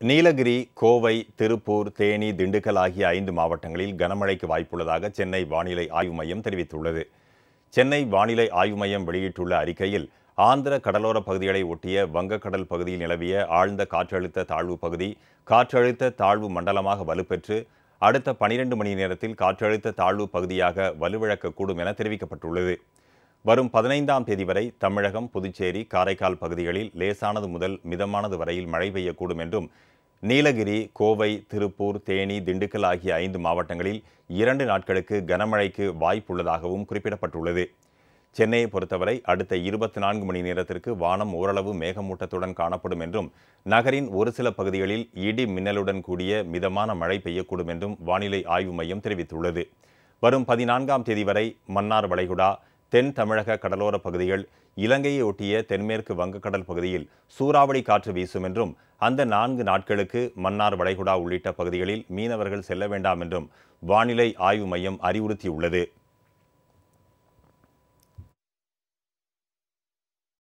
நீலகிரி கோவை திருப்பூர் தேனி திண்டுக்கல் ஆகிய ஐந்து மாவட்டங்களில் கனமழைக்கு வாய்ப்புள்ளதாக சென்னை வானிலை ஆய்வு மையம் தெரிவித்துள்ளது சென்னை வானிலை ஆய்வு மையம் வெளியிட்டுள்ள அறிக்கையில் ஆந்திர கடலோர பகுதிகளை ஒட்டிய வங்கக்கடல் பகுதியில் நிலவிய ஆழ்ந்த காற்றழுத்த தாழ்வு பகுதி காற்றழுத்த தாழ்வு மண்டலமாக வலுப்பெற்று அடுத்த பனிரெண்டு மணி நேரத்தில் காற்றழுத்த தாழ்வு பகுதியாக வலுவிழக்கக்கூடும் என தெரிவிக்கப்பட்டுள்ளது வரும் பதினைந்தாம் தேதி வரை தமிழகம் புதுச்சேரி காரைக்கால் பகுதிகளில் லேசானது முதல் மிதமானது வரையில் மழை பெய்யக்கூடும் என்றும் நீலகிரி கோவை திருப்பூர் தேனி திண்டுக்கல் ஆகிய ஐந்து மாவட்டங்களில் இரண்டு நாட்களுக்கு கனமழைக்கு வாய்ப்புள்ளதாகவும் குறிப்பிடப்பட்டுள்ளது சென்னையை பொறுத்தவரை அடுத்த இருபத்தி நான்கு மணி நேரத்திற்கு வானம் ஓரளவு மேகமூட்டத்துடன் காணப்படும் என்றும் நகரின் ஒரு சில பகுதிகளில் இடி மின்னலுடன் கூடிய மிதமான மழை பெய்யக்கூடும் என்றும் வானிலை ஆய்வு மையம் தெரிவித்துள்ளது வரும் பதினான்காம் தேதி வரை மன்னார் வளைகுடா தென் தமிழக கடலோர பகுதிகள் இலங்கையை ஒட்டிய தென்மேற்கு வங்கக்கடல் பகுதியில் சூறாவளி காற்று வீசும் என்றும் அந்த நான்கு நாட்களுக்கு மன்னார் வளைகுடா உள்ளிட்ட பகுதிகளில் மீனவர்கள் செல்ல வேண்டாம் என்றும் வானிலை ஆய்வு மையம் அறிவுறுத்தியுள்ளது